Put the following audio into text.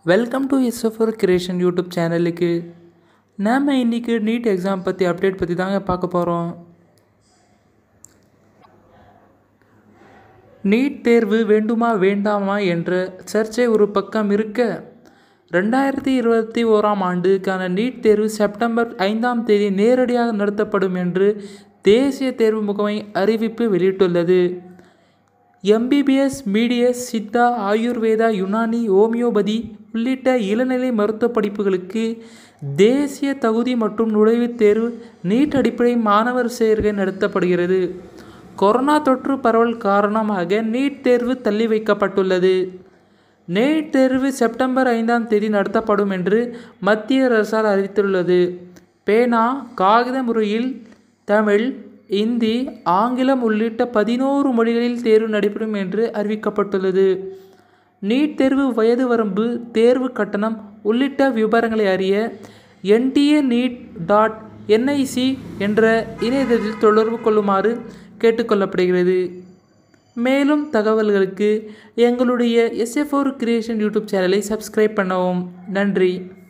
welcome to SFR creation YouTube சேனலுக்கு நாம் இன்றைக்கி நீட் எக்ஸாம் பற்றி அப்டேட் பற்றி தாங்க பார்க்க போகிறோம் நீட் தேர்வு வேண்டுமா வேண்டாமா என்ற சர்ச்சை ஒரு பக்கம் இருக்க ரெண்டாயிரத்தி இருபத்தி ஓராம் ஆண்டுக்கான நீட் தேர்வு செப்டம்பர் ஐந்தாம் தேதி நேரடியாக நடத்தப்படும் என்று தேசிய தேர்வு முகமை அறிவிப்பு வெளியிட்டுள்ளது எம்பிபிஎஸ் மீடியஸ் சித்தா ஆயுர்வேதா யுனானி ஹோமியோபதி உள்ளிட்ட இளநிலை மருத்துவ படிப்புகளுக்கு தேசிய தகுதி மற்றும் நுழைவுத் தேர்வு நீட் அடிப்படை மாணவர் சேர்க்கை நடத்தப்படுகிறது கொரோனா தொற்று பரவல் காரணமாக நீட் தேர்வு தள்ளி வைக்கப்பட்டுள்ளது நீட் தேர்வு செப்டம்பர் ஐந்தாம் தேதி நடத்தப்படும் என்று மத்திய அரசால் அறிவித்துள்ளது பேனா காகித முறையில் தமிழ் இந்தி ஆங்கிலம் உள்ளிட்ட பதினோரு மொழிகளில் தேர்வு நடைபெறும் என்று அறிவிக்கப்பட்டுள்ளது நீட் தேர்வு வயது வரம்பு தேர்வு கட்டணம் உள்ளிட்ட விவரங்களை அறிய என்டிஏ நீட் டாட் என்ஐசி என்ற இணையதளத்தில் தொடர்பு கொள்ளுமாறு கேட்டுக்கொள்ளப்படுகிறது மேலும் தகவல்களுக்கு எங்களுடைய எஸ்எஃப்ஓர் கிரியேஷன் யூடியூப் சேனலை சப்ஸ்கிரைப் பண்ணவும் நன்றி